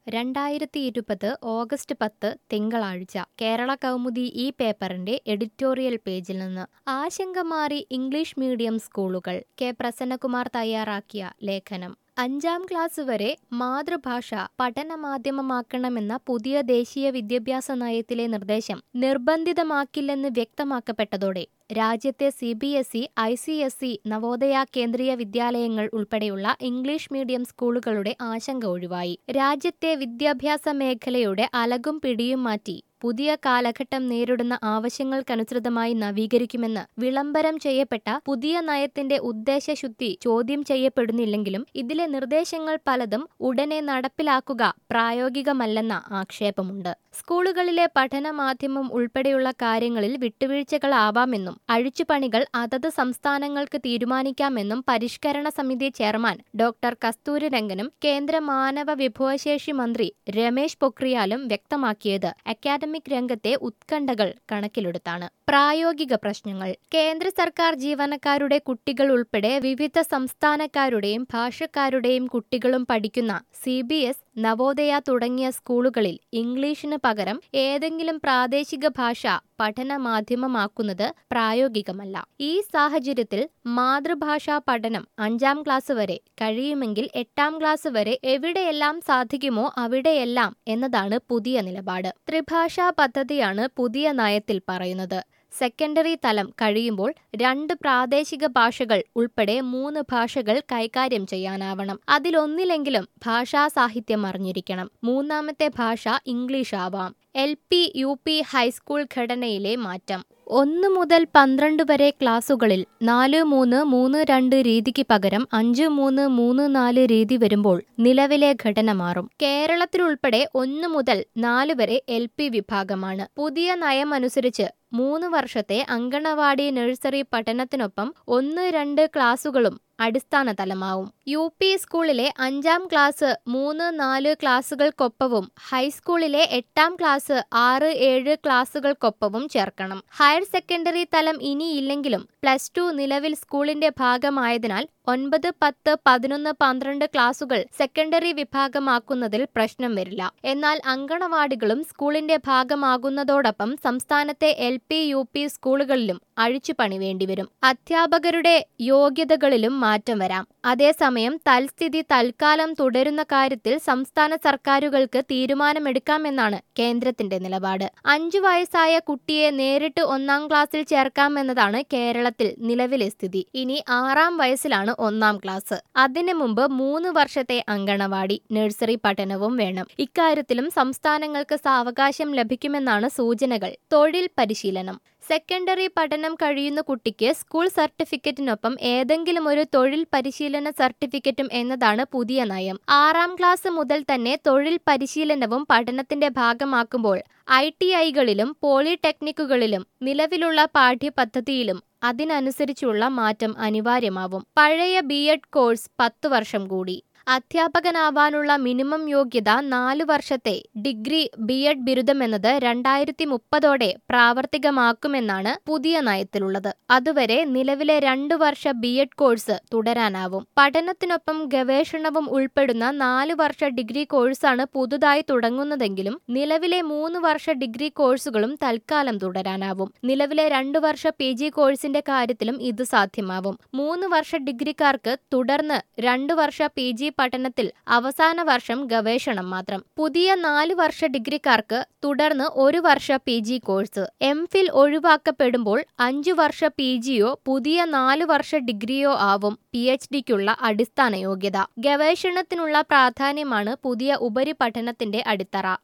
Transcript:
രണ്ടായിരത്തി ഇരുപത് ഓഗസ്റ്റ് പത്ത് തിങ്കളാഴ്ച കേരള കൗമുദി ഈ പേപ്പറിന്റെ എഡിറ്റോറിയൽ പേജിൽ നിന്ന് ആശങ്ക മാറി ഇംഗ്ലീഷ് മീഡിയം സ്കൂളുകൾ കെ പ്രസന്നകുമാർ തയ്യാറാക്കിയ ലേഖനം അഞ്ചാം ക്ലാസ് വരെ മാതൃഭാഷ പഠന മാധ്യമമാക്കണമെന്ന പുതിയ ദേശീയ വിദ്യാഭ്യാസ നയത്തിലെ നിർദ്ദേശം നിർബന്ധിതമാക്കില്ലെന്ന് വ്യക്തമാക്കപ്പെട്ടതോടെ രാജ്യത്തെ C B S E I C S E Navodaya Kendriya വിദ്യാലയങ്ങൾ ഉൾപ്പെടെയുള്ള ഇംഗ്ലീഷ് മീഡിയം സ്കൂളുകളുടെ ആശങ്ക ഒഴിവായി രാജ്യത്തെ വിദ്യാഭ്യാസ മേഖലയുടെ അലകും പിടിയും മാറ്റി പുതിയ കാലഘട്ടം നേരിടുന്ന ആവശ്യങ്ങൾക്കനുസൃതമായി നവീകരിക്കുമെന്ന് വിളംബരം ചെയ്യപ്പെട്ട പുതിയ നയത്തിന്റെ ഉദ്ദേശശുദ്ധി ചോദ്യം ചെയ്യപ്പെടുന്നില്ലെങ്കിലും ഇതിലെ നിർദ്ദേശങ്ങൾ പലതും ഉടനെ നടപ്പിലാക്കുക പ്രായോഗികമല്ലെന്ന ആക്ഷേപമുണ്ട് സ്കൂളുകളിലെ പഠന മാധ്യമം ഉൾപ്പെടെയുള്ള കാര്യങ്ങളിൽ വിട്ടുവീഴ്ചകളാവാമെന്നും അഴിച്ചുപണികൾ അതത് സംസ്ഥാനങ്ങൾക്ക് തീരുമാനിക്കാമെന്നും പരിഷ്കരണ സമിതി ചെയർമാൻ ഡോക്ടർ കസ്തൂരി രംഗനും കേന്ദ്ര മാനവ വിഭവശേഷി മന്ത്രി രമേശ് പൊക്രിയാലും വ്യക്തമാക്കിയത് അക്കാദമിക് രംഗത്തെ ഉത്കണ്ഠകൾ കണക്കിലെടുത്താണ് പ്രായോഗിക പ്രശ്നങ്ങൾ കേന്ദ്ര സർക്കാർ ജീവനക്കാരുടെ കുട്ടികൾ ഉൾപ്പെടെ വിവിധ സംസ്ഥാനക്കാരുടെയും ഭാഷക്കാരുടെയും കുട്ടികളും പഠിക്കുന്ന സി ബി എസ് നവോദയ തുടങ്ങിയ സ്കൂളുകളിൽ ഇംഗ്ലീഷിന് പകരം ഏതെങ്കിലും പ്രാദേശിക ഭാഷ പഠന മാധ്യമമാക്കുന്നത് പ്രായോഗികമല്ല ഈ സാഹചര്യത്തിൽ മാതൃഭാഷാ പഠനം അഞ്ചാം ക്ലാസ് വരെ കഴിയുമെങ്കിൽ എട്ടാം ക്ലാസ് വരെ എവിടെയെല്ലാം സാധിക്കുമോ അവിടെയെല്ലാം എന്നതാണ് പുതിയ നിലപാട് ത്രിഭാഷാ പദ്ധതിയാണ് പുതിയ നയത്തിൽ പറയുന്നത് സെക്കൻഡറി തലം കഴിയുമ്പോൾ രണ്ട് പ്രാദേശിക ഭാഷകൾ ഉൾപ്പെടെ മൂന്ന് ഭാഷകൾ കൈകാര്യം ചെയ്യാനാവണം അതിലൊന്നിലെങ്കിലും ഭാഷാ സാഹിത്യം അറിഞ്ഞിരിക്കണം മൂന്നാമത്തെ ഭാഷ ഇംഗ്ലീഷ് ആവാം L P U P high school ഘടനയിലെ മാറ്റം ഒന്ന് മുതൽ പന്ത്രണ്ട് വരെ ക്ലാസുകളിൽ നാല് മൂന്ന് മൂന്ന് രണ്ട് രീതിക്ക് പകരം അഞ്ച് മൂന്ന് മൂന്ന് നാല് രീതി വരുമ്പോൾ നിലവിലെ ഘടന മാറും കേരളത്തിലുൾപ്പെടെ ഒന്ന് മുതൽ നാല് വരെ എൽ പി വിഭാഗമാണ് പുതിയ നയമനുസരിച്ച് മൂന്ന് വർഷത്തെ അങ്കണവാടി നഴ്സറി പഠനത്തിനൊപ്പം ഒന്ന് രണ്ട് ക്ലാസുകളും അടിസ്ഥാന തലമാവും യു പി സ്കൂളിലെ അഞ്ചാം ക്ലാസ് മൂന്ന് നാല് ക്ലാസുകൾക്കൊപ്പവും ഹൈസ്കൂളിലെ എട്ടാം ക്ലാസ് ആറ് ഏഴ് ക്ലാസുകൾക്കൊപ്പവും ചേർക്കണം ഹയർ സെക്കൻഡറി തലം ഇനിയില്ലെങ്കിലും പ്ലസ് ടു നിലവിൽ സ്കൂളിന്റെ ഭാഗമായതിനാൽ ഒൻപത് പത്ത് പതിനൊന്ന് പന്ത്രണ്ട് ക്ലാസുകൾ സെക്കൻഡറി വിഭാഗമാക്കുന്നതിൽ പ്രശ്നം വരില്ല എന്നാൽ അങ്കണവാടികളും സ്കൂളിന്റെ ഭാഗമാകുന്നതോടൊപ്പം സംസ്ഥാനത്തെ എൽ പി യു പി സ്കൂളുകളിലും അഴിച്ചുപണി വേണ്ടിവരും അധ്യാപകരുടെ യോഗ്യതകളിലും മാറ്റം വരാം അതേസമയം തൽസ്ഥിതി തൽക്കാലം തുടരുന്ന കാര്യത്തിൽ സംസ്ഥാന സർക്കാരുകൾക്ക് തീരുമാനമെടുക്കാമെന്നാണ് കേന്ദ്രത്തിന്റെ നിലപാട് അഞ്ചു വയസ്സായ കുട്ടിയെ നേരിട്ട് ഒന്നാം ക്ലാസ്സിൽ ചേർക്കാമെന്നതാണ് കേരളത്തിൽ നിലവിലെ സ്ഥിതി ഇനി ആറാം വയസ്സിലാണ് ഒന്നാം ക്ലാസ് അതിനു മുമ്പ് മൂന്ന് വർഷത്തെ അങ്കണവാടി നഴ്സറി പഠനവും വേണം ഇക്കാര്യത്തിലും സംസ്ഥാനങ്ങൾക്ക് സാവകാശം ലഭിക്കുമെന്നാണ് സൂചനകൾ തൊഴിൽ പരിശീലനം സെക്കൻഡറി പഠനം കഴിയുന്ന കുട്ടിക്ക് സ്കൂൾ സർട്ടിഫിക്കറ്റിനൊപ്പം ഏതെങ്കിലും ഒരു തൊഴിൽ പരിശീലന സർട്ടിഫിക്കറ്റും എന്നതാണ് പുതിയ നയം ആറാം ക്ലാസ് മുതൽ തന്നെ തൊഴിൽ പരിശീലനവും പഠനത്തിന്റെ ഭാഗമാക്കുമ്പോൾ ഐ ടി ഐകളിലും പോളിടെക്നിക്കുകളിലും നിലവിലുള്ള പാഠ്യപദ്ധതിയിലും അതിനനുസരിച്ചുള്ള മാറ്റം അനിവാര്യമാവും പഴയ ബി എഡ് കോഴ്സ് പത്തു വർഷം കൂടി അധ്യാപകനാവാനുള്ള മിനിമം യോഗ്യത നാലു വർഷത്തെ ഡിഗ്രി ബി എഡ് ബിരുദമെന്നത് രണ്ടായിരത്തി മുപ്പതോടെ പ്രാവർത്തികമാക്കുമെന്നാണ് പുതിയ നയത്തിലുള്ളത് അതുവരെ നിലവിലെ രണ്ടു വർഷ ബി എഡ് കോഴ്സ് തുടരാനാവും പഠനത്തിനൊപ്പം ഗവേഷണവും ഉൾപ്പെടുന്ന നാലു വർഷ ഡിഗ്രി കോഴ്സാണ് പുതുതായി തുടങ്ങുന്നതെങ്കിലും നിലവിലെ മൂന്ന് വർഷ ഡിഗ്രി കോഴ്സുകളും തൽക്കാലം തുടരാനാവും നിലവിലെ രണ്ടു വർഷ പി ജി കോഴ്സിന്റെ കാര്യത്തിലും ഇത് സാധ്യമാവും മൂന്ന് വർഷ ഡിഗ്രിക്കാർക്ക് തുടർന്ന് രണ്ടു വർഷ പി ജി പഠനത്തിൽ അവസാന വർഷം ഗവേഷണം മാത്രം പുതിയ നാല് വർഷ ഡിഗ്രിക്കാർക്ക് തുടർന്ന് ഒരു വർഷ P G course M Phil ഒഴിവാക്കപ്പെടുമ്പോൾ അഞ്ചു വർഷ പി ജിയോ പുതിയ നാല് വർഷ ഡിഗ്രിയോ ആവും പി എച്ച് ഡിക്കുള്ള അടിസ്ഥാന യോഗ്യത ഗവേഷണത്തിനുള്ള പ്രാധാന്യമാണ് പുതിയ ഉപരിപഠനത്തിന്റെ അടിത്തറ